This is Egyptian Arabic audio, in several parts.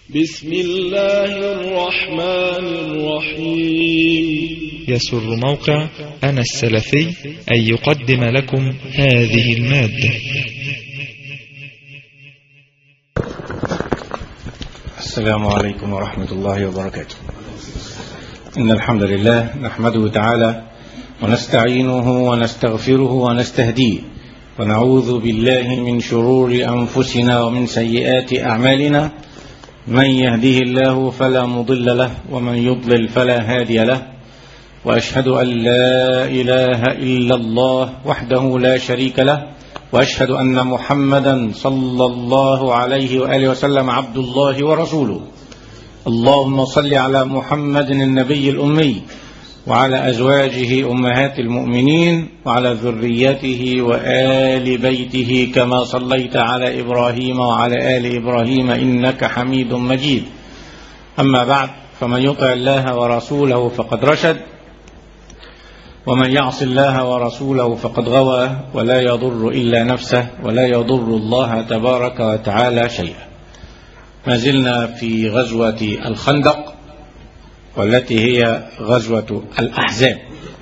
بسم الله الرحمن الرحيم يسر موقع أنا السلفي أن يقدم لكم هذه المادة السلام عليكم ورحمة الله وبركاته إن الحمد لله نحمده تعالى ونستعينه ونستغفره ونستهديه ونعوذ بالله من شرور أنفسنا ومن سيئات أعمالنا من يهده الله فلا مضل له ومن يضلل فلا هادي له وأشهد أن لا إله إلا الله وحده لا شريك له وأشهد أن محمدا صلى الله عليه وآله وسلم عبد الله ورسوله اللهم صل على محمد النبي الأمي وعلى أزواجه أمهات المؤمنين وعلى ذريته وآل بيته كما صليت على إبراهيم وعلى آل إبراهيم إنك حميد مجيد أما بعد فمن يطع الله ورسوله فقد رشد ومن يعص الله ورسوله فقد غوى ولا يضر إلا نفسه ولا يضر الله تبارك وتعالى شيئا ما زلنا في غزوة الخندق والتي هي غزوة الأحزاب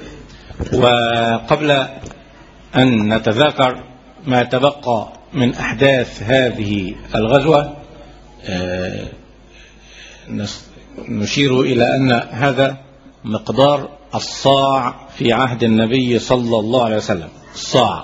وقبل أن نتذاكر ما تبقى من أحداث هذه الغزوة نشير إلى أن هذا مقدار الصاع في عهد النبي صلى الله عليه وسلم الصاع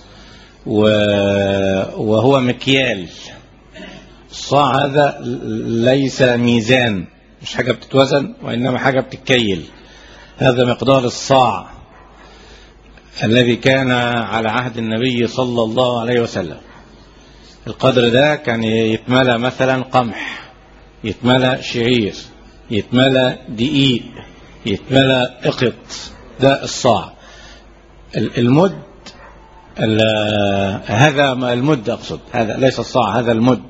وهو مكيال الصاع هذا ليس ميزان مش حاجة بتتوزن وإنما حاجة بتتكيل هذا مقدار الصاع الذي كان على عهد النبي صلى الله عليه وسلم القدر ده كان يتملى مثلا قمح يتملى شعير يتملى دقيق يتملى اقط ده الصاع المد هذا المد أقصد هذا ليس الصاع هذا المد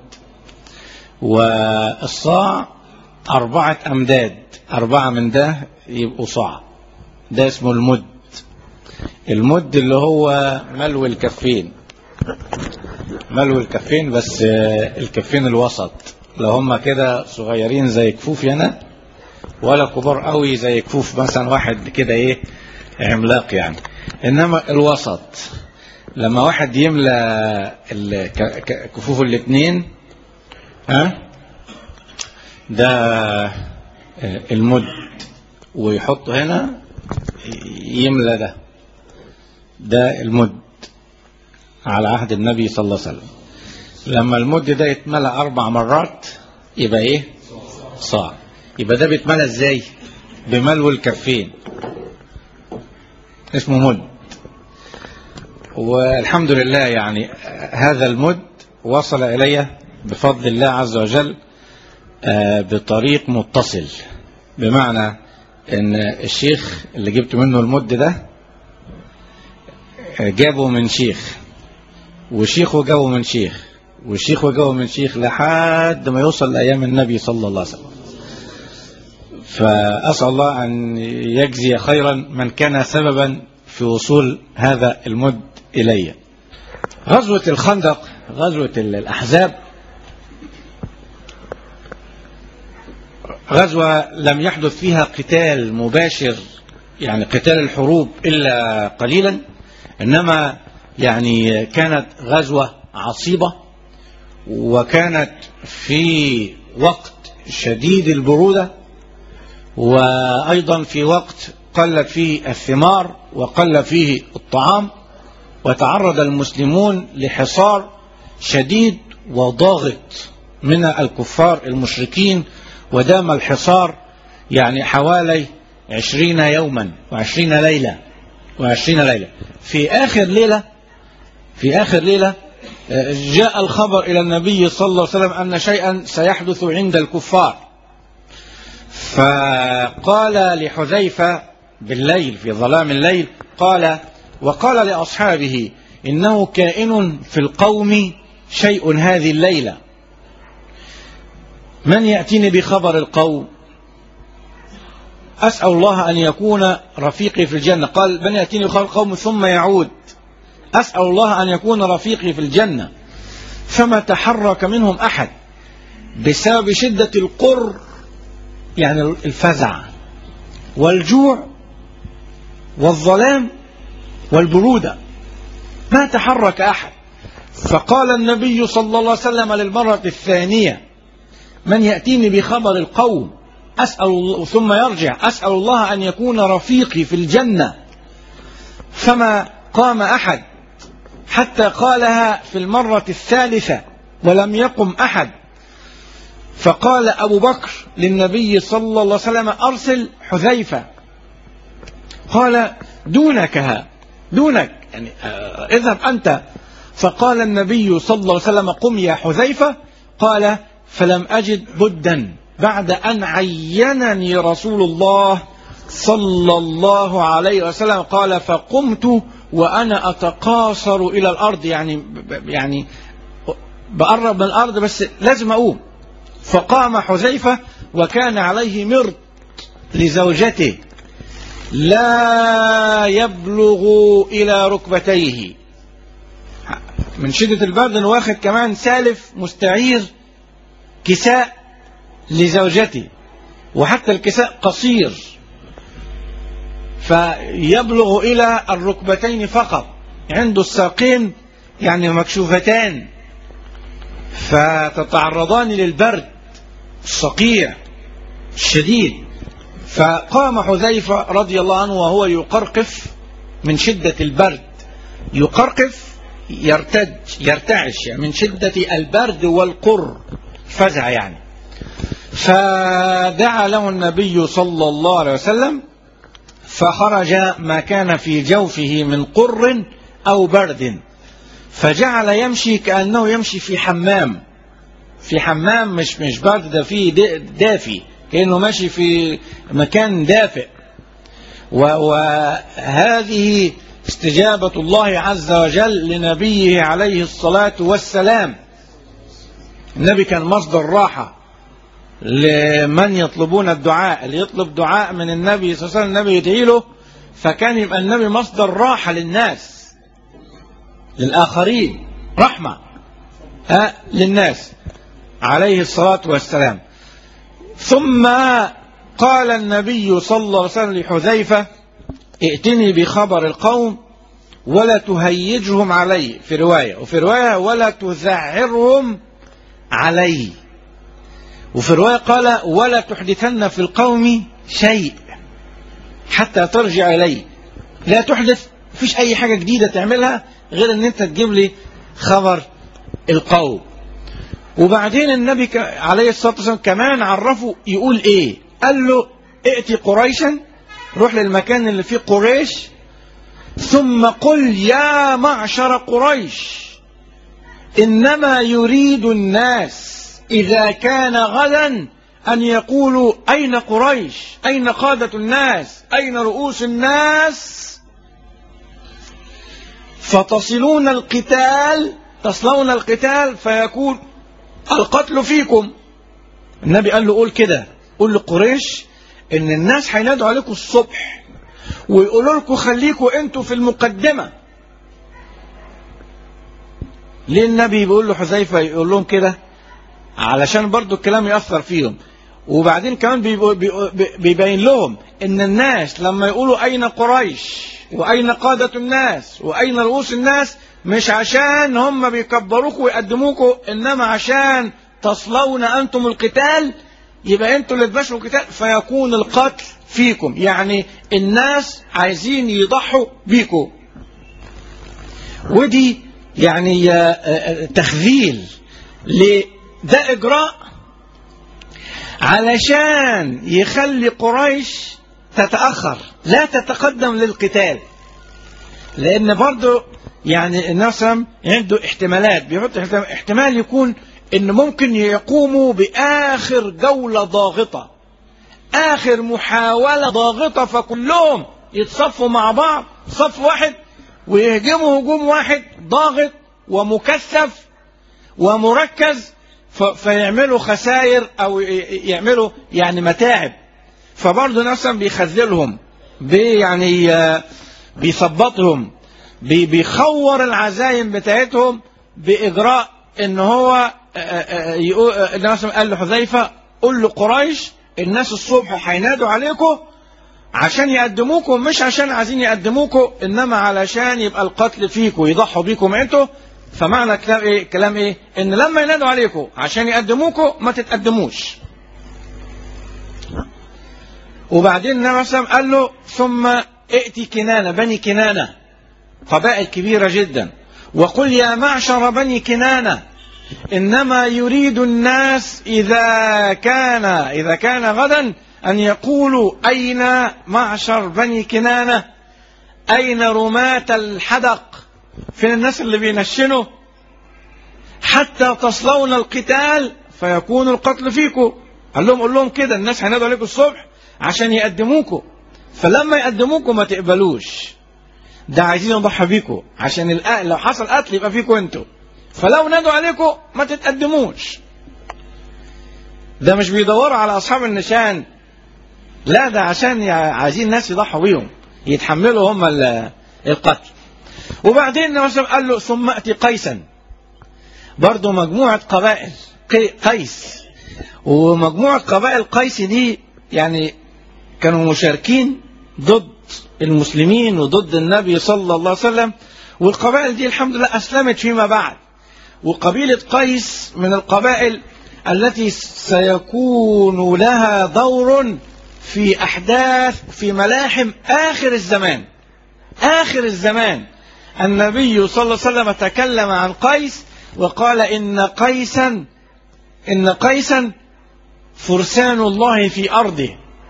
والصاع أربعة أمداد أربعة من ده يبقوا صاع ده اسمه المد المد اللي هو ملو الكفين ملو الكفين بس الكفين الوسط لو هم كده صغيرين زي كفوفي أنا ولا كبار قوي زي كفوف مثلا واحد كده ايه عملاق يعني انما الوسط لما واحد يملى كفوف الاثنين ها ده المد ويحط هنا يملى ده ده المد على عهد النبي صلى الله عليه وسلم لما المد ده يتملى اربع مرات يبقى ايه صاع يبقى ده بيتملى ازاي بملو الكفين اسمه مد والحمد لله يعني هذا المد وصل الي بفضل الله عز وجل بطريق متصل بمعنى ان الشيخ اللي جبت منه المد ده جابه من شيخ وشيخه جابه من شيخ وشيخه جابه من شيخ لحد ما يوصل لايام النبي صلى الله عليه وسلم فأسأل الله أن يجزي خيرا من كان سببا في وصول هذا المد إلي غزوة الخندق غزوة الأحزاب غزوة لم يحدث فيها قتال مباشر يعني قتال الحروب إلا قليلا إنما يعني كانت غزوة عصيبة وكانت في وقت شديد البرودة وأيضا في وقت قلت فيه الثمار وقل فيه الطعام وتعرض المسلمون لحصار شديد وضاغط من الكفار المشركين ودام الحصار يعني حوالي عشرين يوما وعشرين ليلة وعشرين ليلة في آخر ليلة في آخر ليلة جاء الخبر إلى النبي صلى الله عليه وسلم أن شيئا سيحدث عند الكفار فقال لحذيفة بالليل في ظلام الليل قال وقال لأصحابه إنه كائن في القوم شيء هذه الليلة من يأتيني بخبر القوم أسأل الله أن يكون رفيقي في الجنة قال من يأتيني بخبر القوم ثم يعود أسأل الله أن يكون رفيقي في الجنة فما تحرك منهم أحد بسبب شدة القر يعني الفزع والجوع والظلام والبرودة ما تحرك أحد فقال النبي صلى الله عليه وسلم للمرة الثانية من يأتيني بخبر القوم أسأل الله ثم يرجع أسأل الله أن يكون رفيقي في الجنة فما قام أحد حتى قالها في المرة الثالثة ولم يقم أحد فقال أبو بكر للنبي صلى الله عليه وسلم أرسل حذيفة قال دونكها دونك يعني آه، اذهب أنت فقال النبي صلى الله عليه وسلم قم يا حذيفة قال فلم أجد بدا بعد أن عينني رسول الله صلى الله عليه وسلم قال فقمت وأنا أتقاصر إلى الأرض يعني يعني بقرب من الأرض بس لازم أقوم فقام حذيفة وكان عليه مرط لزوجته لا يبلغ إلى ركبتيه من شدة البرد واخد كمان سالف مستعير كساء لزوجته وحتى الكساء قصير فيبلغ إلى الركبتين فقط عنده الساقين يعني مكشوفتان فتتعرضان للبرد الصقيع الشديد فقام حذيفة رضي الله عنه وهو يقرقف من شدة البرد يقرقف يرتج يرتعش يعني من شدة البرد والقر فزع يعني فدعا له النبي صلى الله عليه وسلم فخرج ما كان في جوفه من قر أو برد فجعل يمشي كأنه يمشي في حمام في حمام مش مش برد ده فيه دافي كأنه ماشي في مكان دافئ وهذه استجابة الله عز وجل لنبيه عليه الصلاة والسلام النبي كان مصدر راحة لمن يطلبون الدعاء اللي يطلب دعاء من النبي صلى الله عليه وسلم النبي يدعي له فكان يبقى النبي مصدر راحة للناس للآخرين رحمة أه للناس عليه الصلاة والسلام ثم قال النبي صلى الله عليه وسلم لحذيفة ائتني بخبر القوم ولا تهيجهم علي في رواية وفي رواية ولا تذعرهم علي وفي رواية قال ولا تحدثن في القوم شيء حتى ترجع إلي لا تحدث فيش أي حاجة جديدة تعملها غير أن أنت تجيب لي خبر القوم وبعدين النبي عليه الصلاة والسلام كمان عرفه يقول إيه قال له ائتي قريشا روح للمكان اللي فيه قريش ثم قل يا معشر قريش إنما يريد الناس إذا كان غدا أن يقولوا أين قريش أين قادة الناس أين رؤوس الناس فتصلون القتال تصلون القتال فيكون القتل فيكم النبي قال له قول كده قول لقريش ان الناس هينادوا عليكم الصبح ويقولوا لكم خليكم انتوا في المقدمة ليه النبي بيقول له حذيفة يقول لهم كده علشان برضو الكلام يأثر فيهم وبعدين كمان بيبين لهم ان الناس لما يقولوا اين قريش واين قادة الناس واين رؤوس الناس مش عشان هم بيكبروكوا ويقدموكوا انما عشان تصلون انتم القتال يبقى انتم اللي تباشروا القتال فيكون القتل فيكم يعني الناس عايزين يضحوا بيكم ودي يعني تخذيل ده إجراء علشان يخلي قريش تتأخر لا تتقدم للقتال لأن برضو يعني الناس عنده احتمالات بيحط احتمال يكون ان ممكن يقوموا بآخر جولة ضاغطة آخر محاولة ضاغطة فكلهم يتصفوا مع بعض صف واحد ويهجموا هجوم واحد ضاغط ومكثف ومركز فيعملوا خسائر او يعملوا يعني متاعب فبرضه نفسا بيخذلهم بي يعني بيثبطهم بيخور العزايم بتاعتهم باجراء ان هو آه، آه، يقول آه، النبي صلى الله عليه وسلم قال لحذيفة قل لقريش الناس الصبح هينادوا عليكم عشان يقدموكم مش عشان عايزين يقدموكم انما علشان يبقى القتل فيكم يضحوا بيكم انتوا فمعنى كلام ايه كلام ايه ان لما ينادوا عليكم عشان يقدموكم ما تتقدموش وبعدين النبي صلى الله عليه وسلم قال له ثم ائتي كنانة بني كنانة قبائل كبيرة جدا وقل يا معشر بني كنانة إنما يريد الناس إذا كان إذا كان غدا أن يقولوا أين معشر بني كنانة أين رماة الحدق فين الناس اللي بينشنوا حتى تصلون القتال فيكون القتل فيكم قال لهم قول لهم كده الناس هينادوا عليكم الصبح عشان يقدموكم فلما يقدموكم ما تقبلوش ده عايزين يضحى بيكم عشان الأ... لو حصل قتل يبقى فيكم انتوا فلو نادوا عليكم ما تتقدموش ده مش بيدوروا على اصحاب النشان لا ده عشان يع- عايزين ناس يضحوا بيهم يتحملوا هم ال- القتل وبعدين النبي صلى الله عليه وسلم قال له ثم اتي قيسا برضه مجموعه قبائل قي- قيس ومجموعه قبائل قيس دي يعني كانوا مشاركين ضد المسلمين وضد النبي صلى الله عليه وسلم والقبائل دي الحمد لله أسلمت فيما بعد وقبيلة قيس من القبائل التي سيكون لها دور في أحداث في ملاحم آخر الزمان آخر الزمان النبي صلى الله عليه وسلم تكلم عن قيس وقال إن قيسا إن قيسا فرسان الله في أرضه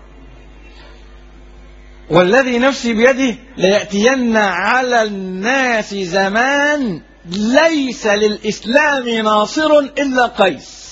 والذي نفسي بيده ليأتين على الناس زمان ليس للإسلام ناصر إلا قيس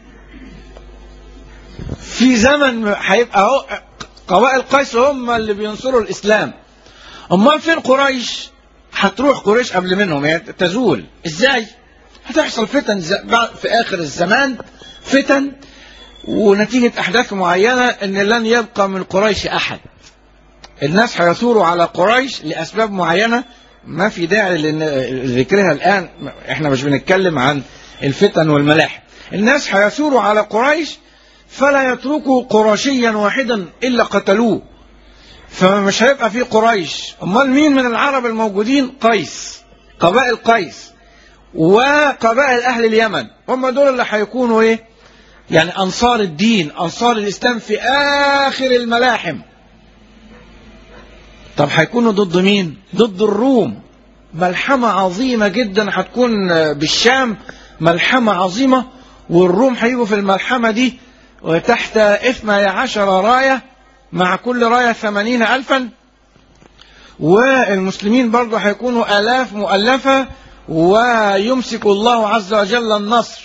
في زمن هيبقى اهو قبائل قيس هم اللي بينصروا الإسلام أمال فين قريش هتروح قريش قبل منهم يعني تزول إزاي هتحصل فتن ز- بعد- في آخر الزمان فتن ونتيجة أحداث معينة أن لن يبقى من قريش أحد الناس هيثوروا على قريش لأسباب معينة ما في داعي لذكرها الآن احنا مش بنتكلم عن الفتن والملاحم الناس هيثوروا على قريش فلا يتركوا قرشيا واحدا إلا قتلوه فمش هيبقى في قريش أمال مين من العرب الموجودين قيس قبائل قيس وقبائل أهل اليمن هم دول اللي هيكونوا إيه يعني أنصار الدين أنصار الإسلام في آخر الملاحم طب هيكونوا ضد مين ضد الروم ملحمة عظيمة جدا هتكون بالشام ملحمة عظيمة والروم هيجوا في الملحمة دي وتحت اثنى عشر راية مع كل راية ثمانين ألفا والمسلمين برضو هيكونوا آلاف مؤلفة ويمسك الله عز وجل النصر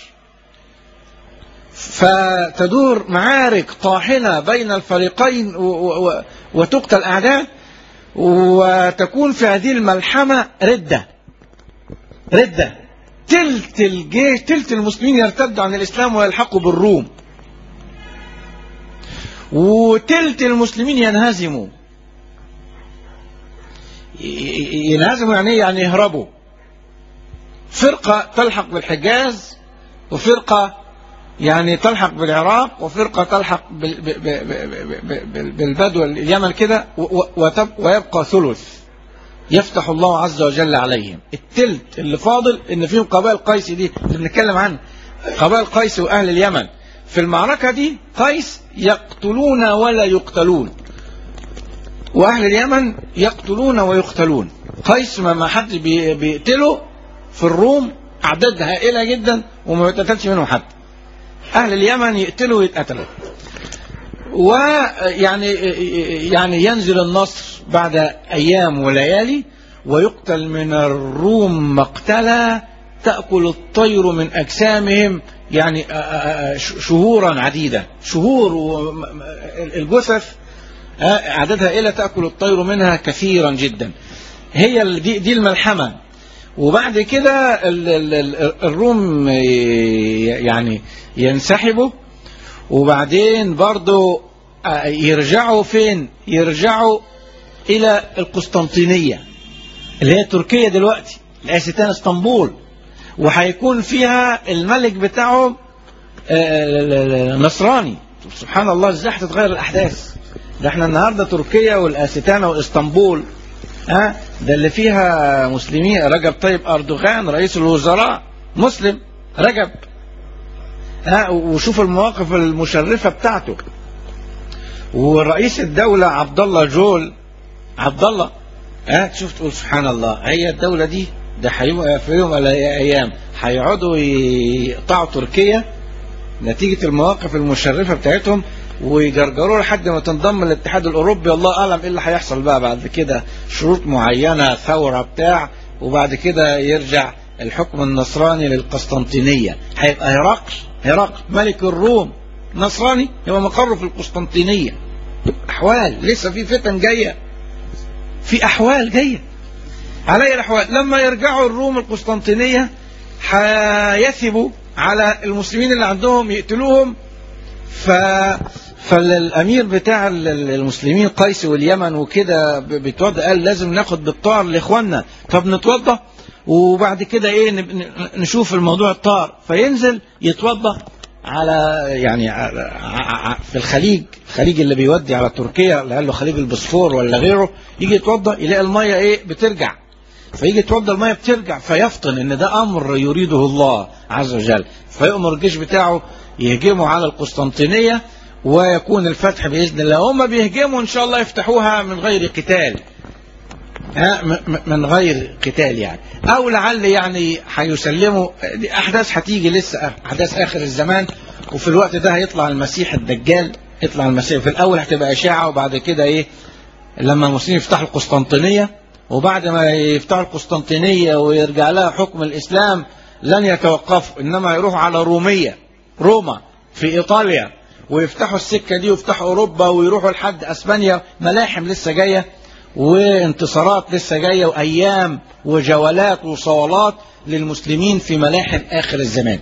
فتدور معارك طاحنة بين الفريقين و- و- و- وتقتل أعداء وتكون في هذه الملحمة ردة ردة تلت الجيش تلت المسلمين يرتدوا عن الإسلام ويلحقوا بالروم وتلت المسلمين ينهزموا ي- ي- ينهزموا يعني إيه؟ يعني يهربوا فرقة تلحق بالحجاز وفرقة يعني تلحق بالعراق وفرقة تلحق بال- ب- ب- ب- ب- ب- بالبدو اليمن كده و- و- وتب- ويبقى ثلث يفتح الله عز وجل عليهم التلت اللي فاضل ان فيهم قبائل قيس دي اللي بنتكلم عنها قبائل قيس واهل اليمن في المعركة دي قيس يقتلون ولا يقتلون واهل اليمن يقتلون ويقتلون قيس ما ما حد بي- بيقتله في الروم اعداد هائله جدا وما يتقتلش منهم حد اهل اليمن يقتلوا ويتقتلوا ويعني يعني ينزل النصر بعد ايام وليالي ويقتل من الروم مقتلا تاكل الطير من اجسامهم يعني شهورا عديده شهور و- الجثث عددها إلى تأكل الطير منها كثيرا جدا هي ال- دي, دي الملحمة وبعد كده ال- ال- ال- الروم ي- يعني ينسحبوا وبعدين برضو آه، يرجعوا فين يرجعوا إلى القسطنطينية اللي هي تركيا دلوقتي اللي هي ستان اسطنبول وهيكون فيها الملك بتاعهم آه، نصراني سبحان الله ازاي هتتغير الاحداث ده احنا النهارده تركيا والاستانه واسطنبول ها ده اللي فيها مسلمين رجب طيب اردوغان رئيس الوزراء مسلم رجب ها وشوف المواقف المشرفه بتاعته ورئيس الدوله عبد الله جول عبد الله ها تشوف تقول سبحان الله هي الدوله دي ده هيبقى في يوم من الايام هيقعدوا يقطعوا تركيا نتيجه المواقف المشرفه بتاعتهم ويجرجروه لحد ما تنضم الاتحاد الاوروبي الله اعلم ايه اللي هيحصل بقى بعد كده شروط معينه ثوره بتاع وبعد كده يرجع الحكم النصراني للقسطنطينيه هيبقى هرقل هرقل ملك الروم نصراني يبقى مقره في القسطنطينيه احوال لسه في فتن جايه في احوال جايه علي الاحوال لما يرجعوا الروم القسطنطينيه هيثبوا على المسلمين اللي عندهم يقتلوهم ف فالامير بتاع المسلمين قيس واليمن وكده بيتوضى قال لازم ناخد بالطار لاخواننا فبنتوضى وبعد كده ايه نشوف الموضوع الطار فينزل يتوضى على يعني في الخليج الخليج اللي بيودي على تركيا اللي قال له خليج البوسفور ولا غيره يجي يتوضى يلاقي الميه ايه بترجع فيجي يتوضى الميه بترجع فيفطن ان ده امر يريده الله عز وجل فيؤمر الجيش بتاعه يهجموا على القسطنطينيه ويكون الفتح باذن الله هم بيهجموا ان شاء الله يفتحوها من غير قتال ها من غير قتال يعني او لعل يعني هيسلموا دي احداث هتيجي لسه احداث اخر الزمان وفي الوقت ده هيطلع المسيح الدجال يطلع المسيح في الاول هتبقى اشاعه وبعد كده ايه لما المسلمين يفتحوا القسطنطينيه وبعد ما يفتحوا القسطنطينيه ويرجع لها حكم الاسلام لن يتوقفوا انما يروحوا على روميه روما في ايطاليا ويفتحوا السكه دي ويفتحوا اوروبا ويروحوا لحد اسبانيا ملاحم لسه جايه وانتصارات لسه جايه وايام وجولات وصولات للمسلمين في ملاحم اخر الزمان.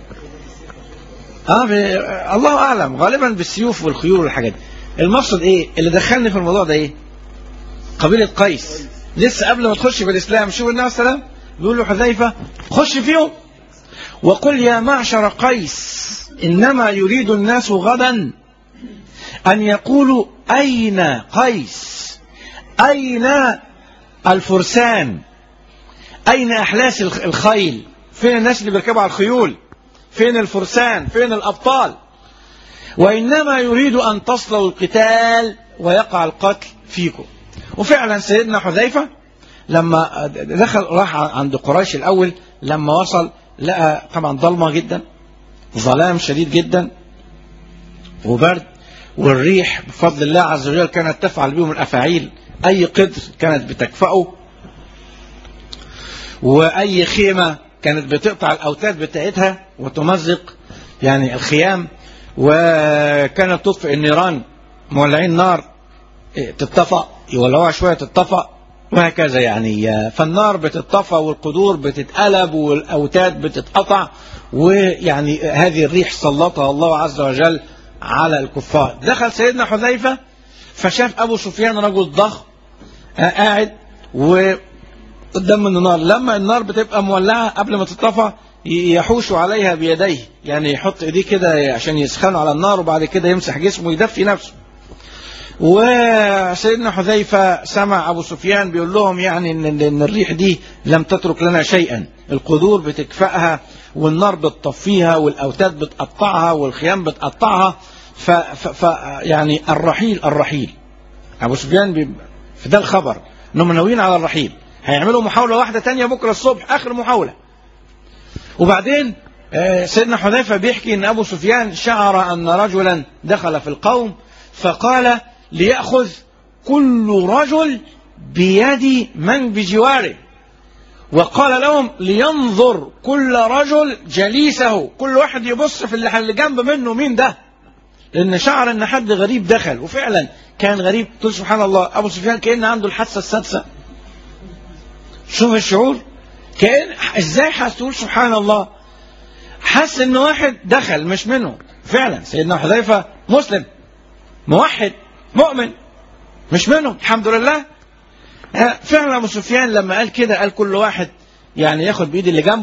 اه الله اعلم غالبا بالسيوف والخيول والحاجات دي. المقصد ايه؟ اللي دخلني في الموضوع ده ايه؟ قبيله قيس لسه قبل ما تخش في الاسلام شوف النبي صلى الله عليه وسلم بيقول له حذيفه خش فيهم وقل يا معشر قيس انما يريد الناس غدا ان يقولوا اين قيس أين الفرسان أين أحلاس الخيل فين الناس اللي بيركبوا على الخيول فين الفرسان فين الأبطال وإنما يريد أن تصلوا القتال ويقع القتل فيكم وفعلا سيدنا حذيفة لما دخل راح عند قريش الأول لما وصل لقى طبعا ضلمة جدا ظلام شديد جدا وبرد والريح بفضل الله عز وجل كانت تفعل بهم الأفاعيل أي قدر كانت بتكفأه وأي خيمة كانت بتقطع الأوتاد بتاعتها وتمزق يعني الخيام وكانت تطفئ النيران مولعين نار تتطفأ يولعوها شوية تتطفأ وهكذا يعني فالنار بتتطفى والقدور بتتقلب والأوتاد بتتقطع ويعني هذه الريح سلطها الله عز وجل على الكفار دخل سيدنا حذيفة فشاف أبو سفيان رجل ضخم قاعد وقدام من النار لما النار بتبقى مولعة قبل ما تطفى يحوش عليها بيديه يعني يحط ايديه كده عشان يسخنوا على النار وبعد كده يمسح جسمه يدفي نفسه وسيدنا حذيفة سمع أبو سفيان بيقول لهم يعني إن, إن الريح دي لم تترك لنا شيئا القدور بتكفأها والنار بتطفيها والأوتاد بتقطعها والخيام بتقطعها ف, ف, ف يعني الرحيل الرحيل أبو سفيان في ده الخبر انهم ناويين على الرحيل هيعملوا محاولة واحدة تانية بكرة الصبح آخر محاولة وبعدين سيدنا حذيفة بيحكي ان ابو سفيان شعر ان رجلا دخل في القوم فقال ليأخذ كل رجل بيد من بجواره وقال لهم لينظر كل رجل جليسه كل واحد يبص في اللي جنب منه مين ده لان شعر ان حد غريب دخل وفعلا كان غريب تقول سبحان الله ابو سفيان كان عنده الحاسه السادسه شوف الشعور كان ازاي هتقول سبحان الله حس ان واحد دخل مش منه فعلا سيدنا حذيفه مسلم موحد مؤمن مش منهم الحمد لله فعلا ابو سفيان لما قال كده قال كل واحد يعني ياخد بايد اللي جنبه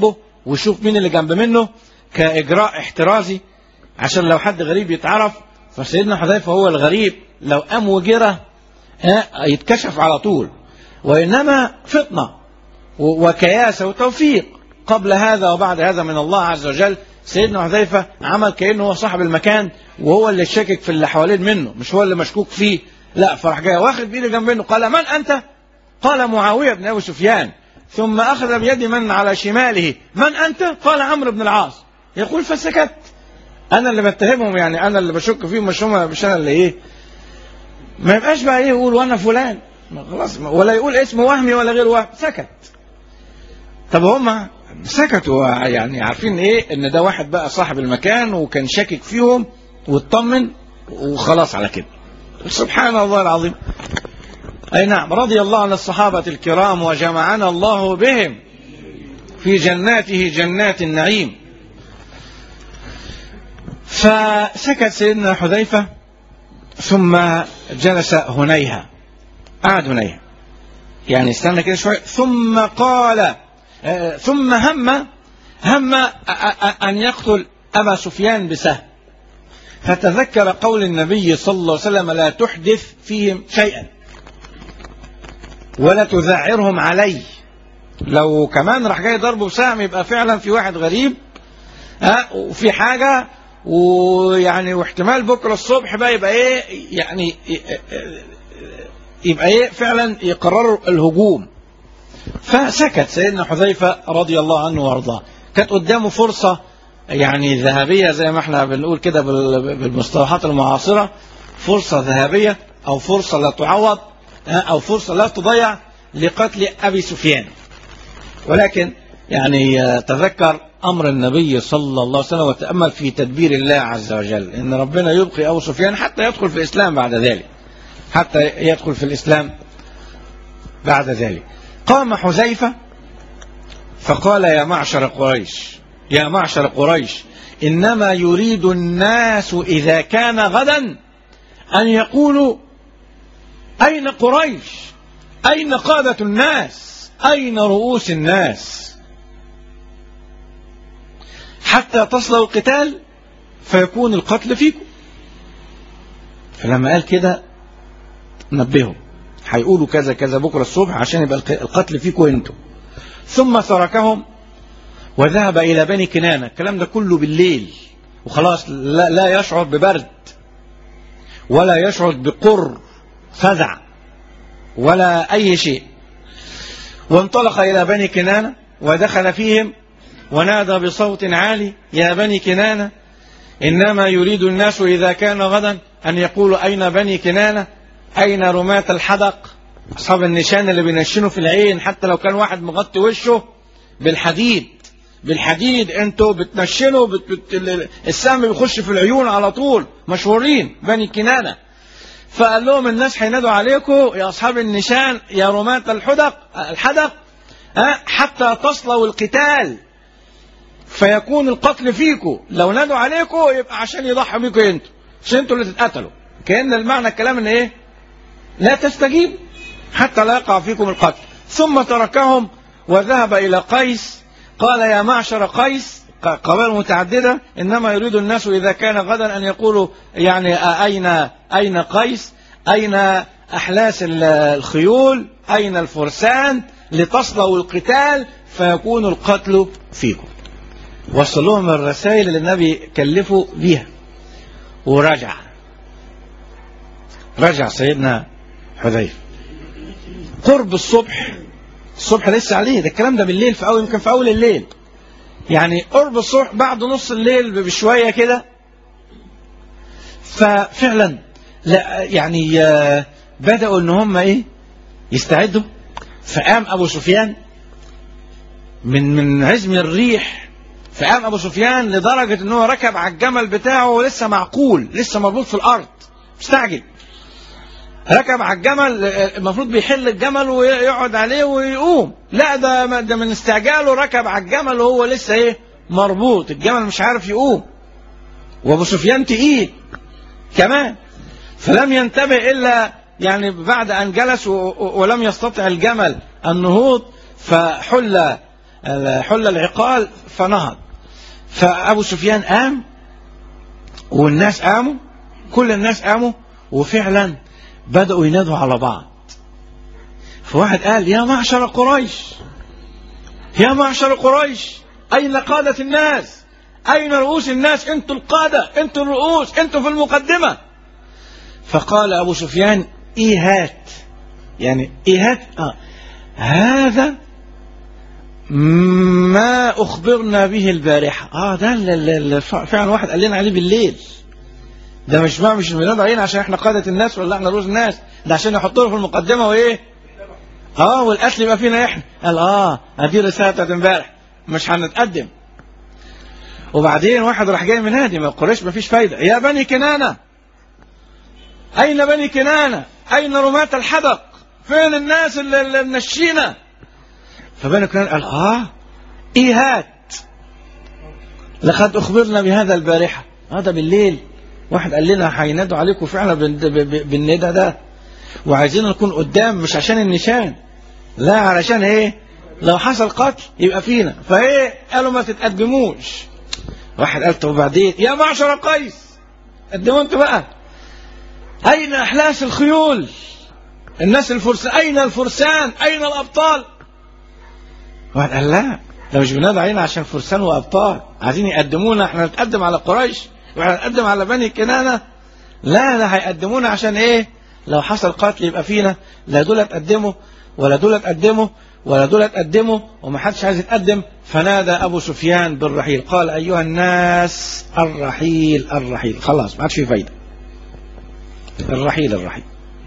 ويشوف مين اللي جنب منه كإجراء احترازي عشان لو حد غريب يتعرف فسيدنا حذيفة هو الغريب لو قام وجرة ها، يتكشف على طول وإنما فطنة و- وكياسة وتوفيق قبل هذا وبعد هذا من الله عز وجل سيدنا حذيفة عمل كأنه هو صاحب المكان وهو اللي شاكك في اللي حوالين منه مش هو اللي مشكوك فيه لا فراح جاي واخد بيده جنب منه قال من أنت قال معاوية بن أبي سفيان ثم أخذ بيد من على شماله من أنت قال عمرو بن العاص يقول فسكت أنا اللي بتهمهم يعني أنا اللي بشك فيهم مش هم مش أنا اللي إيه ما يبقاش بقى إيه يقول وأنا فلان ما خلاص ما- ولا يقول اسم وهمي ولا غير وهم سكت طب هم سكتوا يعني عارفين ايه ان ده واحد بقى صاحب المكان وكان شاكك فيهم واطمن وخلاص على كده سبحان الله العظيم اي نعم رضي الله عن الصحابة الكرام وجمعنا الله بهم في جناته جنات النعيم فسكت سيدنا حذيفة ثم جلس هنيها قعد هنيها يعني استنى كده شوية ثم قال آه، ثم هم هم أ- أ- أن يقتل أبا سفيان بسهم فتذكر قول النبي صلى الله عليه وسلم لا تحدث فيهم شيئا ولا تذعرهم علي لو كمان راح جاي ضربه بسهم يبقى فعلا في واحد غريب ها وفي حاجة ويعني واحتمال بكرة الصبح بقى يبقى ايه يعني يبقى ايه فعلا يقرروا الهجوم فسكت سيدنا حذيفة رضي الله عنه وارضاه كانت قدامه فرصة يعني ذهبية زي ما احنا بنقول كده بال- بالمصطلحات المعاصرة فرصة ذهبية او فرصة لا تعوض ها، او فرصة لا تضيع لقتل ابي سفيان ولكن يعني آه، تذكر امر النبي صلى الله عليه وسلم وتامل في تدبير الله عز وجل ان ربنا يبقي ابو سفيان حتى يدخل في الاسلام بعد ذلك حتى يدخل في الاسلام بعد ذلك قام حذيفه فقال يا معشر قريش يا معشر قريش انما يريد الناس اذا كان غدا ان يقولوا اين قريش اين قاده الناس أين رؤوس الناس حتى تصلوا القتال فيكون القتل فيكم فلما قال كده نبههم هيقولوا كذا كذا بكرة الصبح عشان يبقى الق- القتل فيكم انتم ثم تركهم وذهب إلى بني كنانة الكلام ده كله بالليل وخلاص لا, لا يشعر ببرد ولا يشعر بقر فزع ولا أي شيء وانطلق إلى بني كنانة ودخل فيهم ونادى بصوت عالي يا بني كنانة إنما يريد الناس إذا كان غدا أن يقولوا أين بني كنانة أين رماة الحدق أصحاب النشان اللي بينشنوا في العين حتى لو كان واحد مغطي وشه بالحديد بالحديد انتوا بتنشنوا بت... بت... السهم بيخش في العيون على طول مشهورين بني كنانه فقال لهم الناس هينادوا عليكم يا اصحاب النشان يا رماة الحدق الحدق ها حتى تصلوا القتال فيكون القتل فيكم لو نادوا عليكم يبقى عشان يضحوا بيكم انتوا عشان انتوا اللي تتقتلوا كان المعنى الكلام ان ايه لا تستجيب حتى لا يقع فيكم القتل ثم تركهم وذهب الى قيس قال يا معشر قيس قبائل متعددة إنما يريد الناس إذا كان غدا أن يقولوا يعني أين أين قيس أين أحلاس الخيول أين الفرسان لتصلوا القتال فيكون القتل فيكم وصل لهم الرسائل اللي النبي كلفه بيها ورجع رجع سيدنا حذيفة قرب الصبح الصبح لسه عليه ده الكلام ده بالليل في أول يمكن في أول الليل يعني قرب الصبح بعد نص الليل بشوية كده ففعلا لا يعني بدأوا ان هم ايه يستعدوا فقام ابو سفيان من من عزم الريح فقام ابو سفيان لدرجة ان هو ركب على الجمل بتاعه لسه معقول لسه مربوط في الارض مستعجل ركب على الجمل المفروض بيحل الجمل ويقعد عليه ويقوم لا ده ده من استعجاله ركب على الجمل وهو لسه ايه مربوط الجمل مش عارف يقوم وابو سفيان تقيل كمان فلم ينتبه الا يعني بعد ان جلس ولم يستطع الجمل النهوض فحل حل العقال فنهض فأبو سفيان قام والناس قاموا كل الناس قاموا وفعلا بدأوا ينادوا على بعض فواحد قال يا معشر قريش يا معشر قريش أين قادة الناس أين رؤوس الناس أنتوا القادة أنتوا الرؤوس أنتوا في المقدمة فقال أبو سفيان إيهات يعني إيهات آه. هذا ما أخبرنا به البارحة آه ده اللي فعلا واحد قال لنا عليه بالليل ده مش ما مش بنادى علينا عشان احنا قادة الناس ولا احنا رؤوس الناس ده عشان يحطونا في المقدمة وايه اه والقتل يبقى فينا احنا قال اه ادي رسالة بتاعت امبارح مش هنتقدم وبعدين واحد راح جاي منادي من قريش ما فيش فايدة يا بني كنانة أين بني كنانة أين رماة الحدق فين الناس اللي, اللي منشينا فبني كنانة قال آه إيهات لقد أخبرنا بهذا البارحة هذا بالليل واحد قال لنا هينادوا عليكم فعلا بالندى ده وعايزين نكون قدام مش عشان النشان لا علشان ايه لو حصل قتل يبقى فينا فايه قالوا ما تتقدموش واحد قال طب وبعدين يا معشر قيس قدموا انتوا بقى اين احلاس الخيول الناس الفرسان اين الفرسان اين الابطال واحد قال لا ده مش بنادى علينا عشان فرسان وابطال عايزين يقدمونا احنا نتقدم على قريش واحنا نتقدم على بني كنانه لا ده هيقدمونا عشان ايه لو حصل قتل يبقى فينا لا دول اتقدموا ولا دول اتقدموا ولا دول اتقدموا وما حدش عايز يتقدم فنادى ابو سفيان بالرحيل قال ايها الناس الرحيل الرحيل خلاص ما عادش في فايده الرحيل الرحيل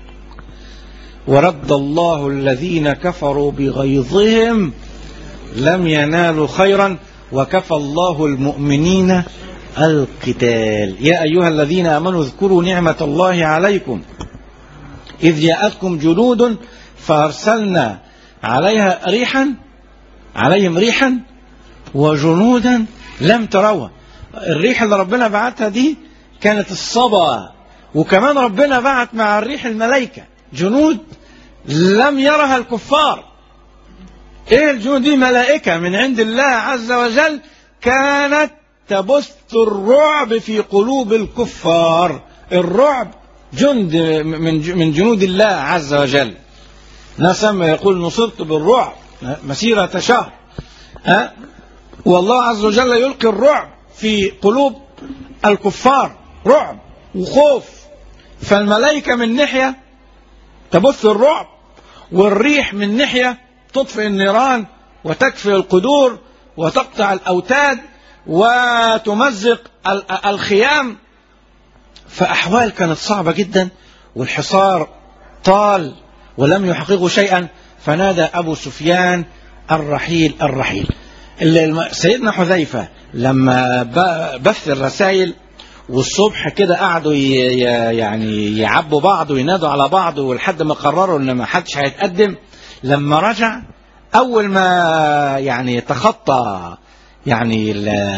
ورد الله الذين كفروا بغيظهم لم ينالوا خيرا وكفى الله المؤمنين القتال يا أيها الذين آمنوا اذكروا نعمة الله عليكم إذ جاءتكم جنود فأرسلنا عليها ريحا عليهم ريحا وجنودا لم تروها الريح اللي ربنا بعتها دي كانت الصبا وكمان ربنا بعت مع الريح الملائكة جنود لم يرها الكفار ايه الجنود دي ملائكة من عند الله عز وجل كانت تبث الرعب في قلوب الكفار الرعب جند من من جنود الله عز وجل ناس يقول نصرت بالرعب مسيرة شهر ها والله عز وجل يلقي الرعب في قلوب الكفار رعب وخوف فالملائكة من ناحية تبث الرعب والريح من ناحية تطفئ النيران وتكفي القدور وتقطع الأوتاد وتمزق الخيام فأحوال كانت صعبة جدا والحصار طال ولم يحققوا شيئا فنادى أبو سفيان الرحيل الرحيل سيدنا حذيفة لما بث الرسائل والصبح كده قعدوا يعني يعبوا بعض وينادوا على بعض ولحد ما قرروا ان ما حدش هيتقدم لما رجع اول ما يعني تخطى يعني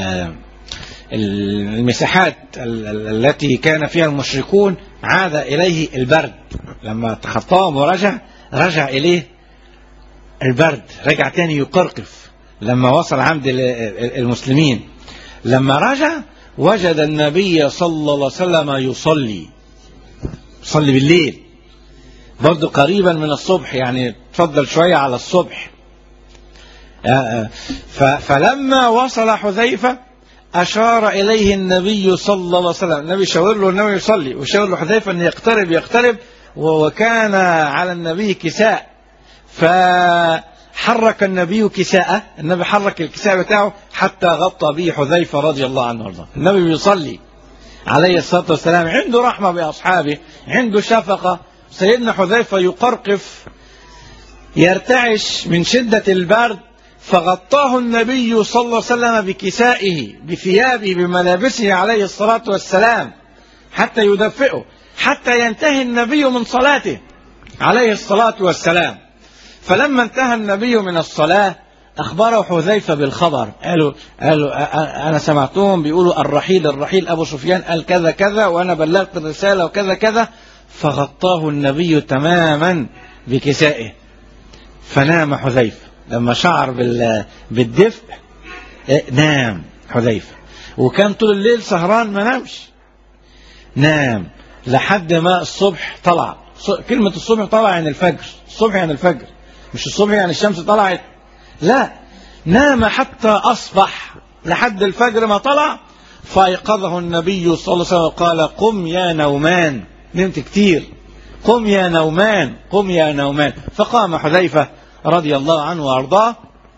المساحات التي كان فيها المشركون عاد إليه البرد لما تخطاهم ورجع رجع إليه البرد رجع تاني يقرقف لما وصل عند المسلمين لما رجع وجد النبي صلى الله عليه وسلم يصلي يصلي بالليل برضه قريبا من الصبح يعني تفضل شوية على الصبح فلما وصل حذيفة أشار إليه النبي صلى الله عليه وسلم النبي شاور له النبي يصلي وشاور له حذيفة أن يقترب يقترب وكان على النبي كساء فحرك النبي كساءه النبي حرك الكساء بتاعه حتى غطى به حذيفة رضي الله عنه وارضاه النبي بيصلي عليه الصلاة والسلام عنده رحمة بأصحابه عنده شفقة سيدنا حذيفة يقرقف يرتعش من شدة البرد فغطاه النبي صلى الله عليه وسلم بكسائه بثيابه بملابسه عليه الصلاة والسلام حتى يدفئه حتى ينتهي النبي من صلاته عليه الصلاة والسلام فلما انتهى النبي من الصلاة أخبره حذيفة بالخبر قالوا, قالوا أنا سمعتهم بيقولوا الرحيل الرحيل أبو سفيان قال كذا كذا وأنا بلغت الرسالة وكذا كذا فغطاه النبي تماما بكسائه فنام حذيفة لما شعر بال... بالدفء إيه، نام حذيفة وكان طول الليل سهران ما نامش نام لحد ما الصبح طلع ص- كلمة الصبح طلع يعني الفجر الصبح يعني الفجر مش الصبح يعني الشمس طلعت لا نام حتى أصبح لحد الفجر ما طلع فأيقظه النبي صلى الله عليه وسلم قال قم يا نومان نمت كتير قم يا نومان قم يا نومان فقام حذيفة رضي الله عنه وأرضاه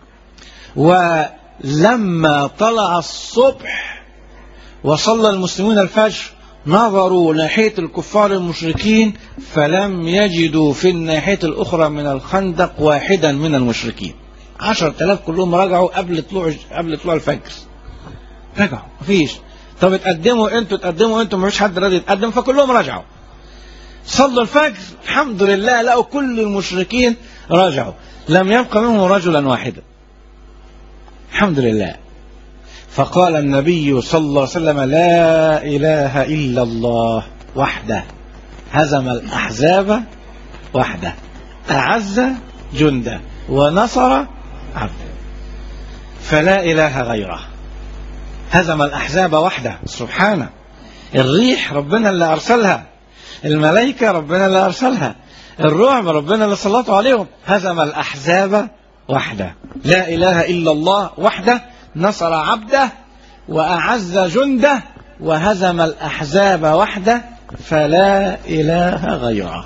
ولما طلع الصبح وصلى المسلمون الفجر نظروا ناحية الكفار المشركين فلم يجدوا في الناحية الأخرى من الخندق واحدا من المشركين عشرة آلاف كلهم رجعوا قبل طلوع قبل طلوع الفجر رجعوا مفيش طب اتقدموا انتوا اتقدموا انتوا مفيش حد راضي يتقدم فكلهم رجعوا صلوا الفجر الحمد لله لقوا كل المشركين رجعوا لم يبقى منهم رجلا واحدا الحمد لله فقال النبي صلى الله عليه وسلم لا إله إلا الله وحده هزم الأحزاب وحده أعز جنده ونصر عبده فلا إله غيره هزم الأحزاب وحده سبحانه الريح ربنا اللي أرسلها الملائكة ربنا اللي أرسلها الرعب ربنا اللي سلطوا عليهم هزم الأحزاب وحده لا إله إلا الله وحده نصر عبده وأعز جنده وهزم الأحزاب وحده فلا إله غيره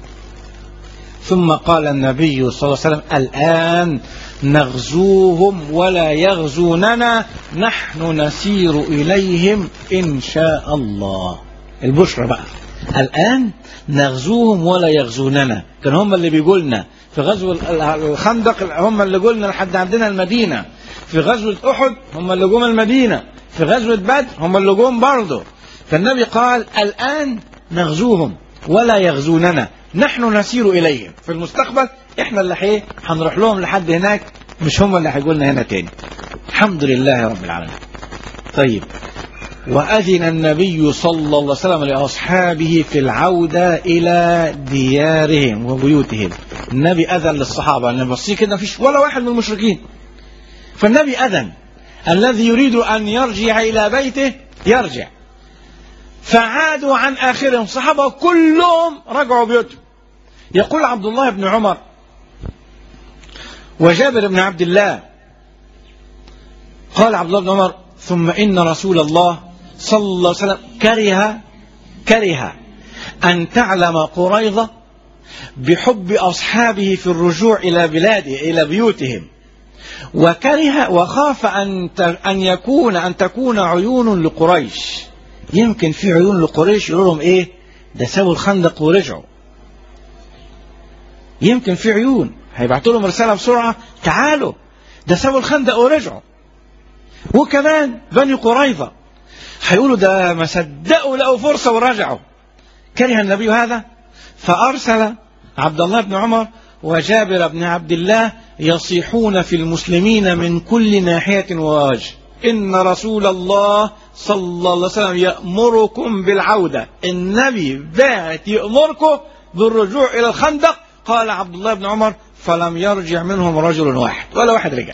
ثم قال النبي صلى الله عليه وسلم الآن نغزوهم ولا يغزوننا نحن نسير إليهم إن شاء الله البشرى بقى الآن نغزوهم ولا يغزوننا كان هم اللي بيقولنا في غزو الخندق هم اللي قلنا لحد عندنا المدينة في غزوة أحد هم اللي جم المدينة في غزوة بدر هم اللي جم برضه فالنبي قال الآن نغزوهم ولا يغزوننا نحن نسير إليهم في المستقبل احنا اللي حي هنروح لهم لحد هناك مش هم اللي هيقول لنا هنا تاني الحمد لله رب العالمين طيب وأذن النبي صلى الله عليه وسلم لأصحابه في العودة إلى ديارهم وبيوتهم النبي أذن للصحابة أن بصي كده مفيش ولا واحد من المشركين فالنبي أذن الذي يريد أن يرجع إلى بيته يرجع فعادوا عن آخرهم صحابة كلهم رجعوا بيوتهم يقول عبد الله بن عمر وجابر بن عبد الله قال عبد الله بن عمر ثم إن رسول الله صلى الله عليه وسلم كره كره أن تعلم قريظة بحب أصحابه في الرجوع إلى بلاده إلى بيوتهم وكره وخاف أن أن يكون أن تكون عيون لقريش يمكن في عيون لقريش يقولوا لهم إيه ده سووا الخندق ورجعوا يمكن في عيون هيبعتوا لهم رسالة بسرعة تعالوا ده سووا الخندق ورجعوا وكمان بني قريظة هيقولوا ده ما صدقوا لقوا فرصة ورجعوا كره النبي هذا فأرسل عبد الله بن عمر وجابر بن عبد الله يصيحون في المسلمين من كل ناحية ووجه إن رسول الله صلى الله عليه وسلم يأمركم بالعودة النبي بعت يأمركم بالرجوع إلى الخندق قال عبد الله بن عمر فلم يرجع منهم رجل واحد ولا واحد رجع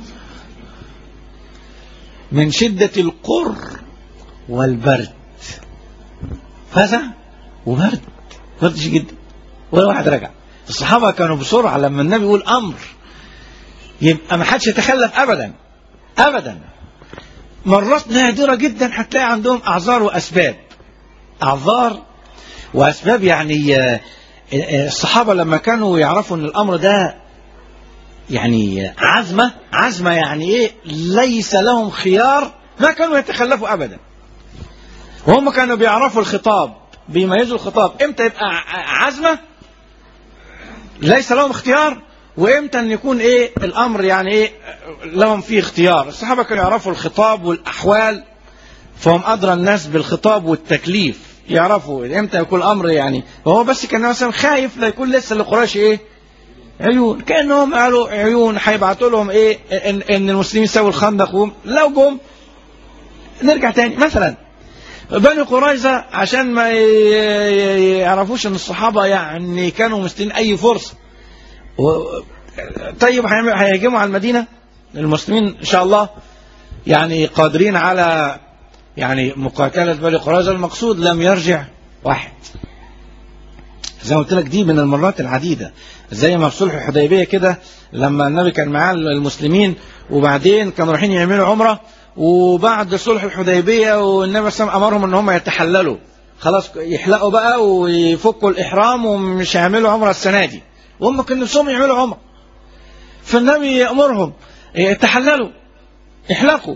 من شدة القر والبرد فزع وبرد برد شديد جدا ولا واحد رجع الصحابة كانوا بسرعة لما النبي يقول أمر يبقى ما حدش يتخلف أبدا أبدا مرات نادرة جدا هتلاقي عندهم أعذار وأسباب أعذار وأسباب يعني الصحابة لما كانوا يعرفوا أن الأمر ده يعني عزمة عزمة يعني إيه ليس لهم خيار ما كانوا يتخلفوا أبدا وهم كانوا بيعرفوا الخطاب بيميزوا الخطاب امتى يبقى عزمة ليس لهم اختيار وامتى ان يكون ايه الامر يعني ايه لهم فيه اختيار الصحابة كانوا يعرفوا الخطاب والاحوال فهم ادرى الناس بالخطاب والتكليف يعرفوا امتى يكون الامر يعني وهو بس كان مثلا خايف لا يكون لسه لقريش ايه عيون كانهم قالوا عيون هيبعتوا لهم ايه ان, إن المسلمين سووا الخندق وهم لو جم نرجع تاني مثلا بني قريظة عشان ما يعرفوش ان الصحابة يعني كانوا مستنين اي فرصة طيب هيعمل- هيهجموا على المدينة المسلمين إن شاء الله يعني قادرين على يعني مقاتلة بني قريظة المقصود لم يرجع واحد زي ما قلت لك دي من المرات العديدة زي ما في صلح الحديبية كده لما النبي كان معاه المسلمين وبعدين كانوا رايحين يعملوا عمرة وبعد صلح الحديبية والنبي صلى الله عليه وسلم أمرهم إن هم يتحللوا خلاص يحلقوا بقى ويفكوا الإحرام ومش هيعملوا عمرة السنة دي وهم كان نفسهم يعملوا عمرة فالنبي يأمرهم يتحللوا يحلقوا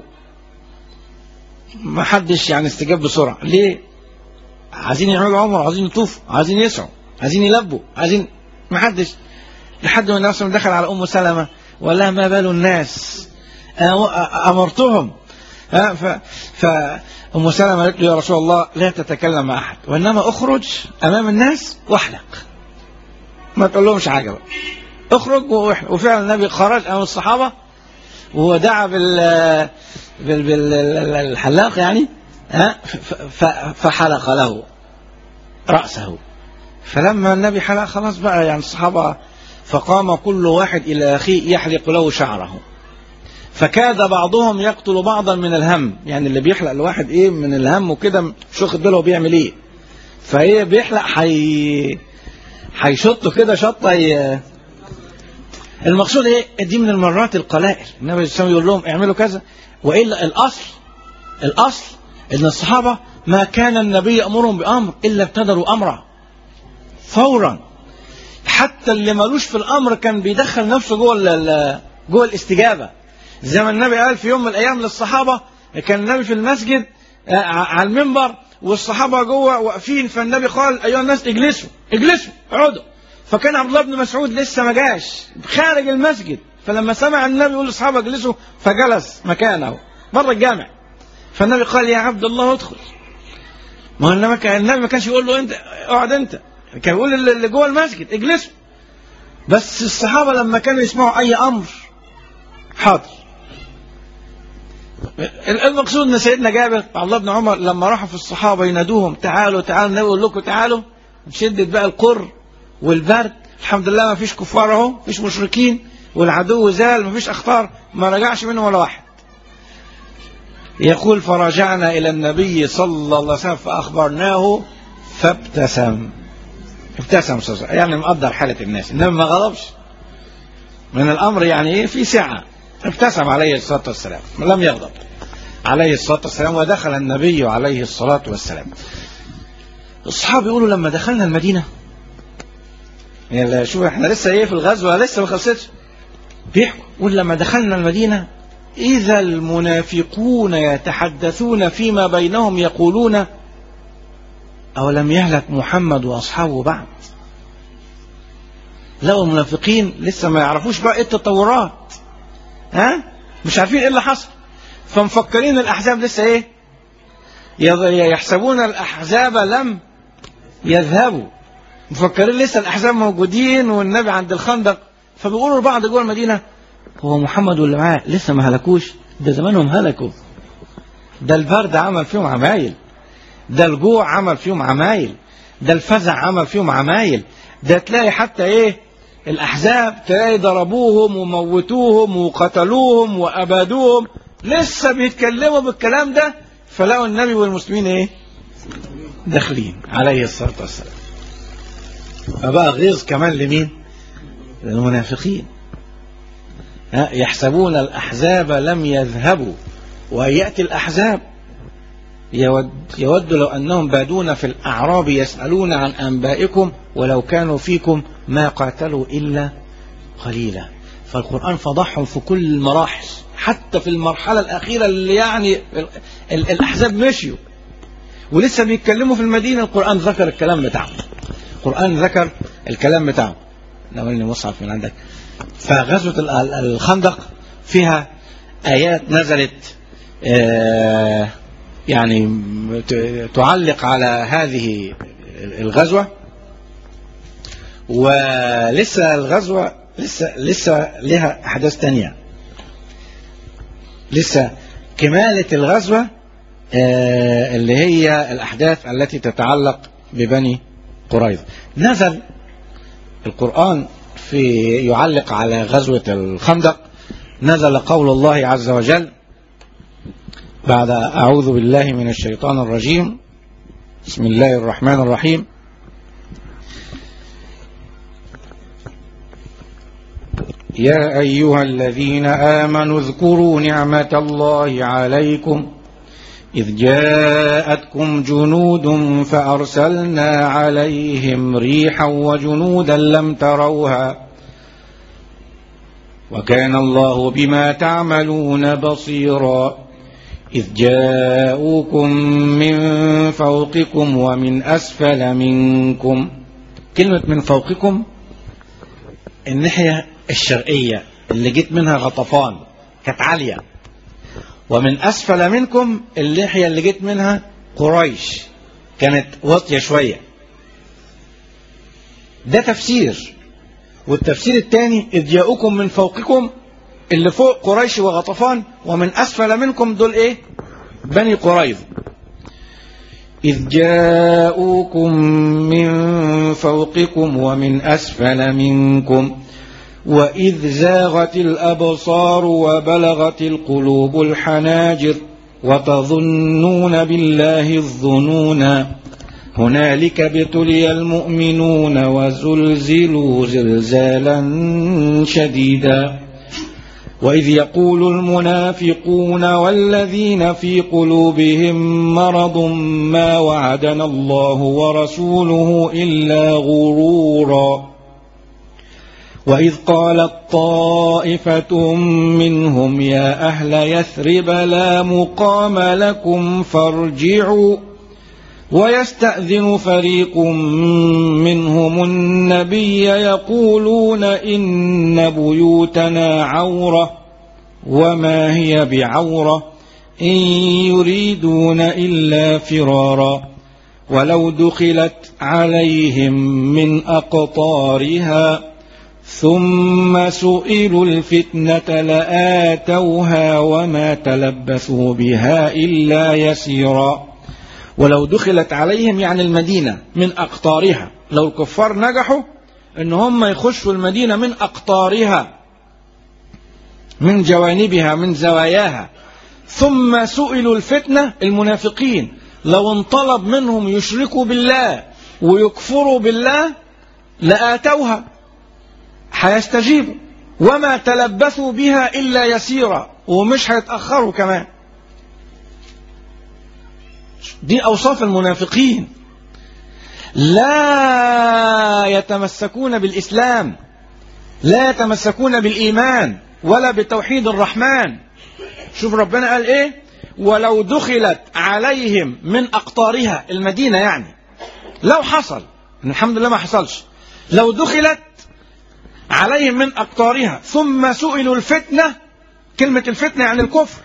ما حدش يعني استجاب بسرعة ليه عايزين يعملوا عمره عايزين يطوفوا عايزين يسعوا عايزين يلبوا عايزين ما حدش لحد ما الناس دخل على ام سلمة وقال لها ما بال الناس أنا امرتهم ها ف فام سلمة قالت له يا رسول الله لا تتكلم مع احد وانما اخرج امام الناس واحلق ما تقول لهمش حاجه بقى اخرج واحلق وفعلا النبي خرج امام الصحابه ودعا بال بال بالحلاق يعني ها ف- ف- فحلق له رأسه فلما النبي حلق خلاص بقى يعني الصحابة فقام كل واحد إلى أخيه يحلق له شعره فكاد بعضهم يقتل بعضا من الهم يعني اللي بيحلق الواحد ايه من الهم وكده مش واخد باله هو بيعمل ايه فايه بيحلق حي هيشطه كده شطه ي... المقصود ايه دي من المرات القلائل النبي صلى الله عليه وسلم يقول لهم اعملوا كذا والا الاصل الاصل ان الصحابه ما كان النبي يامرهم بامر الا ابتدروا امره فورا حتى اللي مالوش في الامر كان بيدخل نفسه جوه ال- ال- جوه الاستجابه زي ما النبي قال في يوم من الايام للصحابه كان النبي في المسجد آه، على المنبر والصحابه جوه واقفين فالنبي قال ايها الناس اجلسوا اجلسوا اقعدوا فكان عبد الله بن مسعود لسه ما جاش خارج المسجد فلما سمع النبي يقول للاصحابه اجلسوا فجلس مكانه بره الجامع فالنبي قال يا عبد الله ادخل ما هو النبي كان النبي ما كانش يقول له انت اقعد انت كان يقول اللي اللي جوه المسجد اجلسوا بس الصحابه لما كانوا يسمعوا اي امر حاضر المقصود ان سيدنا جابر عبد الله بن عمر لما راحوا في الصحابه ينادوهم تعالوا تعالوا النبي يقول لكم تعالوا شدة بقى القر والبرد الحمد لله ما فيش كفار اهو ما فيش مشركين والعدو زال ما فيش اخطار ما رجعش منهم ولا واحد يقول فرجعنا الى النبي صلى الله عليه وسلم فاخبرناه فابتسم ابتسم صلى الله عليه وسلم. يعني مقدر حاله الناس انما ما غضبش من الامر يعني ايه في سعه ابتسم عليه الصلاه والسلام لم يغضب عليه الصلاه والسلام ودخل النبي عليه الصلاه والسلام الصحابه يقولوا لما دخلنا المدينه يعني شوف احنا لسه ايه في الغزوه لسه ما خلصتش بيحكوا يقول لما دخلنا المدينه اذا المنافقون يتحدثون فيما بينهم يقولون اولم يهلك محمد واصحابه بعد لو المنافقين لسه ما يعرفوش بقى ايه التطورات ها مش عارفين ايه اللي حصل فمفكرين الاحزاب لسه ايه يض- يحسبون الاحزاب لم يذهبوا مفكرين لسه الاحزاب موجودين والنبي عند الخندق فبيقولوا لبعض جوه المدينه هو محمد واللي معاه لسه ما هلكوش ده زمانهم هلكوا ده البرد عمل فيهم عمايل ده الجوع عمل فيهم عمايل ده الفزع عمل فيهم عمايل ده تلاقي حتى ايه الاحزاب تلاقي ضربوهم وموتوهم وقتلوهم وابادوهم لسه بيتكلموا بالكلام ده فلقوا النبي والمسلمين ايه داخلين عليه الصلاه والسلام فبقى غيظ كمان لمين للمنافقين ها، يحسبون الأحزاب لم يذهبوا ويأتي الأحزاب يود, يود لو أنهم بادون في الأعراب يسألون عن أنبائكم ولو كانوا فيكم ما قاتلوا إلا قليلا فالقرآن فضحهم في كل المراحل حتى في المرحلة الأخيرة اللي يعني ال- ال- الأحزاب مشيوا ولسه بيتكلموا في المدينة القرآن ذكر الكلام بتاعهم القرآن ذكر الكلام بتاعه ناولني مصحف من عندك فغزوة ال- ال- الخندق فيها آيات نزلت آه، يعني ت- تعلق على هذه الغزوة ولسه الغزوة لسه لسه لها أحداث تانية لسه كمالة الغزوة آه، اللي هي الأحداث التي تتعلق ببني قريظة نزل القرآن في يعلق على غزوة الخندق نزل قول الله عز وجل بعد أعوذ بالله من الشيطان الرجيم بسم الله الرحمن الرحيم يا أيها الذين آمنوا اذكروا نعمة الله عليكم إذ جاءتكم جنود فأرسلنا عليهم ريحا وجنودا لم تروها وكان الله بما تعملون بصيرا إذ جاءوكم من فوقكم ومن أسفل منكم كلمة من فوقكم الناحية الشرقية اللي جيت منها غطفان كانت عالية ومن أسفل منكم اللحية اللي جيت منها قريش كانت واطية شوية ده تفسير والتفسير الثاني إذ جاءوكم من فوقكم اللي فوق قريش وغطفان ومن أسفل منكم دول إيه بني قريظ إذ جاءوكم من فوقكم ومن أسفل منكم وإذ زاغت الأبصار وبلغت القلوب الحناجر وتظنون بالله الظنونا هنالك ابتلي المؤمنون وزلزلوا زلزالا شديدا وإذ يقول المنافقون والذين في قلوبهم مرض ما وعدنا الله ورسوله إلا غرورا وإذ قالت طائفة منهم يا أهل يثرب لا مقام لكم فارجعوا ويستأذن فريق منهم النبي يقولون إن بيوتنا عورة وما هي بعورة إن يريدون إلا فرارا ولو دخلت عليهم من أقطارها ثم سئلوا الفتنة لآتوها وما تلبثوا بها إلا يسيرا ولو دخلت عليهم يعني المدينة من أقطارها لو الكفار نجحوا ان هم يخشوا المدينة من أقطارها من جوانبها من زواياها ثم سئلوا الفتنة المنافقين لو انطلب منهم يشركوا بالله ويكفروا بالله لآتوها هيستجيبوا وما تلبثوا بها إلا يسيرا ومش هيتأخروا كمان دي أوصاف المنافقين لا يتمسكون بالإسلام لا يتمسكون بالإيمان ولا بتوحيد الرحمن شوف ربنا قال إيه ولو دخلت عليهم من أقطارها المدينة يعني لو حصل الحمد لله ما حصلش لو دخلت عليهم من أقطارها ثم سئلوا الفتنة كلمة الفتنة يعني الكفر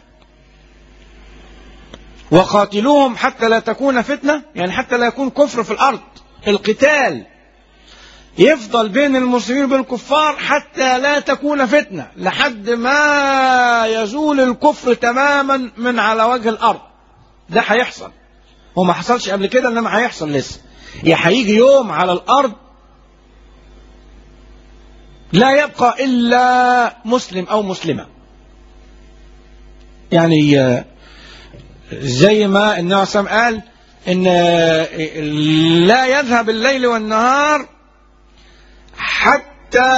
وقاتلوهم حتى لا تكون فتنة يعني حتى لا يكون كفر في الأرض القتال يفضل بين المسلمين وبين الكفار حتى لا تكون فتنة لحد ما يزول الكفر تماما من على وجه الأرض ده هيحصل وما حصلش قبل كده انما هيحصل لسه يا هيجي يوم على الأرض لا يبقى إلا مسلم أو مسلمة يعني زي ما النبي صلى الله عليه وسلم قال ان لا يذهب الليل والنهار حتى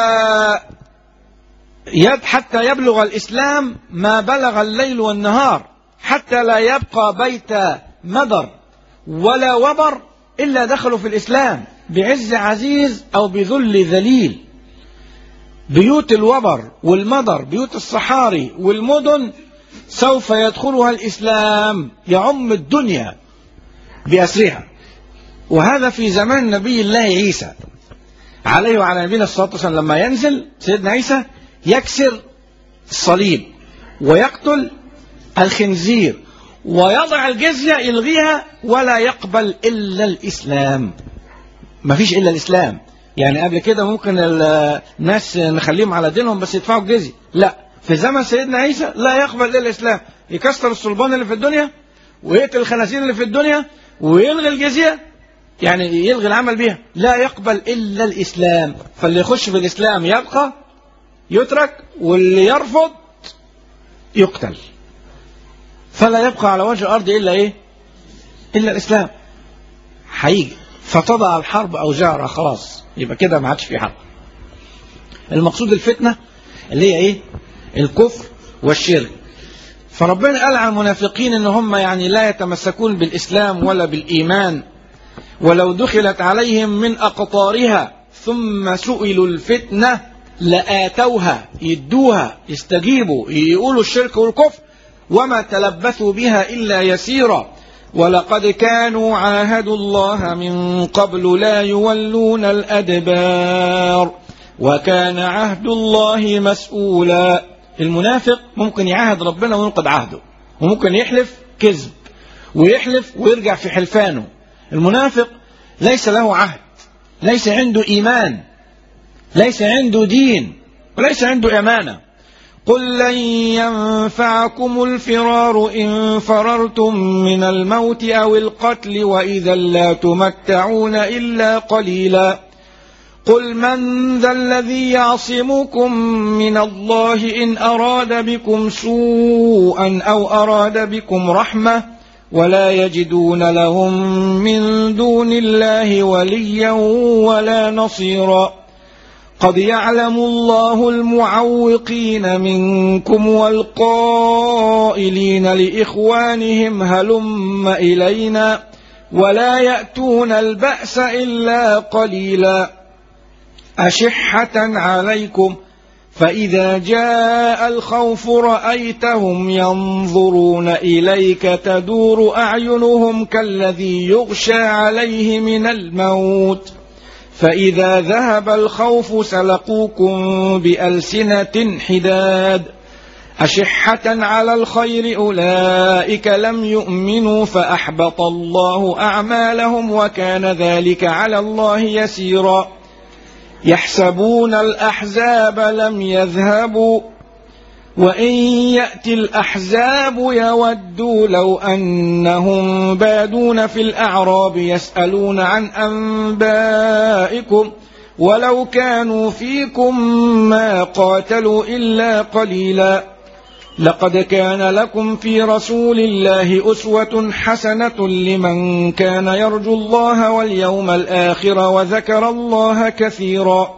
يب حتى يبلغ الاسلام ما بلغ الليل والنهار حتى لا يبقى بيت مدر ولا وبر الا دخلوا في الاسلام بعز عزيز او بذل ذليل بيوت الوبر والمدر بيوت الصحاري والمدن سوف يدخلها الإسلام يعم الدنيا بأسرها وهذا في زمان نبي الله عيسى عليه وعلى نبينا الصلاة والسلام لما ينزل سيدنا عيسى يكسر الصليب ويقتل الخنزير ويضع الجزية يلغيها ولا يقبل إلا الإسلام ما فيش إلا الإسلام يعني قبل كده ممكن الناس نخليهم على دينهم بس يدفعوا الجزية لا في زمن سيدنا عيسى لا يقبل الا الاسلام يكسر الصلبان اللي في الدنيا ويقتل الخنازير اللي في الدنيا ويلغي الجزيه يعني يلغي العمل بها لا يقبل إلا الإسلام فاللي يخش في الإسلام يبقى يترك واللي يرفض يقتل فلا يبقى على وجه الأرض إلا إيه إلا الإسلام هيجي فتضع الحرب أوزارها خلاص يبقى كده ما عادش في حرب المقصود الفتنة اللي هي إيه الكفر والشرك فربنا قال عن المنافقين ان هم يعني لا يتمسكون بالاسلام ولا بالايمان ولو دخلت عليهم من اقطارها ثم سئلوا الفتنه لاتوها يدوها يستجيبوا يقولوا الشرك والكفر وما تلبثوا بها الا يسيرا ولقد كانوا عاهدوا الله من قبل لا يولون الادبار وكان عهد الله مسؤولا المنافق ممكن يعاهد ربنا وينقض عهده وممكن يحلف كذب ويحلف ويرجع في حلفانه المنافق ليس له عهد ليس عنده إيمان ليس عنده دين وليس عنده أمانة قل لن ينفعكم الفرار إن فررتم من الموت أو القتل وإذا لا تمتعون إلا قليلا قل من ذا الذي يعصمكم من الله إن أراد بكم سوءا أو أراد بكم رحمة ولا يجدون لهم من دون الله وليا ولا نصيرا قد يعلم الله المعوقين منكم والقائلين لإخوانهم هلم إلينا ولا يأتون البأس إلا قليلا أشحة عليكم فإذا جاء الخوف رأيتهم ينظرون إليك تدور أعينهم كالذي يغشى عليه من الموت فإذا ذهب الخوف سلقوكم بألسنة حداد أشحة على الخير أولئك لم يؤمنوا فأحبط الله أعمالهم وكان ذلك على الله يسيرا يحسبون الأحزاب لم يذهبوا وإن يأتي الأحزاب يودوا لو أنهم بادون في الأعراب يسألون عن أنبائكم ولو كانوا فيكم ما قاتلوا إلا قليلا لقد كان لكم في رسول الله أسوة حسنة لمن كان يرجو الله واليوم الآخر وذكر الله كثيرا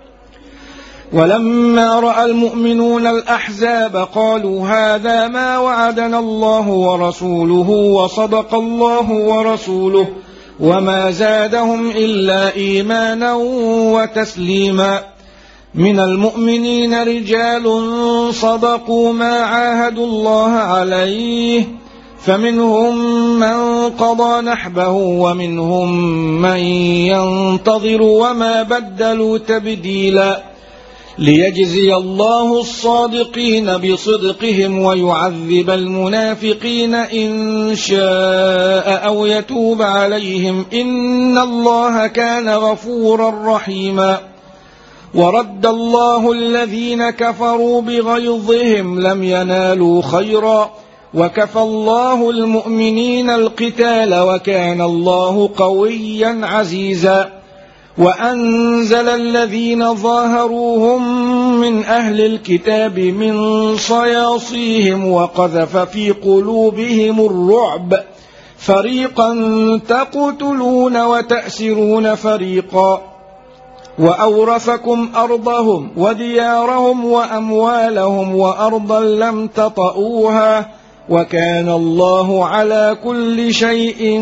ولما رأى المؤمنون الأحزاب قالوا هذا ما وعدنا الله ورسوله وصدق الله ورسوله وما زادهم إلا إيمانا وتسليما من المؤمنين رجال صدقوا ما عاهدوا الله عليه فمنهم من قضى نحبه ومنهم من ينتظر وما بدلوا تبديلا ليجزي الله الصادقين بصدقهم ويعذب المنافقين إن شاء أو يتوب عليهم إن الله كان غفورا رحيما ورد الله الذين كفروا بغيظهم لم ينالوا خيرا وكفى الله المؤمنين القتال وكان الله قويا عزيزا وأنزل الذين ظاهروهم من أهل الكتاب من صياصيهم وقذف في قلوبهم الرعب فريقا تقتلون وتأسرون فريقا وأورثكم أرضهم وديارهم وأموالهم وأرضا لم تطئوها وكان الله على كل شيء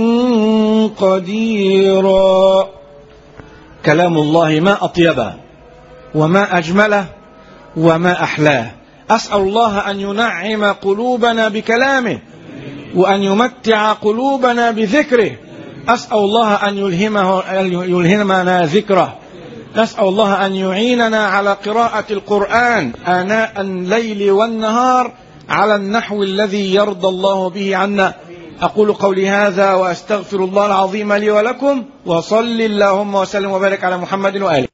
قديرا كلام الله ما أطيبه وما أجمله وما أحلاه أسأل الله أن ينعم قلوبنا بكلامه وأن يمتع قلوبنا بذكره أسأل الله أن يلهمه أن يلهمنا ذكره نسأل الله أن يعيننا على قراءة القرآن آناء الليل والنهار على النحو الذي يرضى الله به عنا أقول قولي هذا وأستغفر الله العظيم لي ولكم وصل اللهم وسلم وبارك على محمد وآله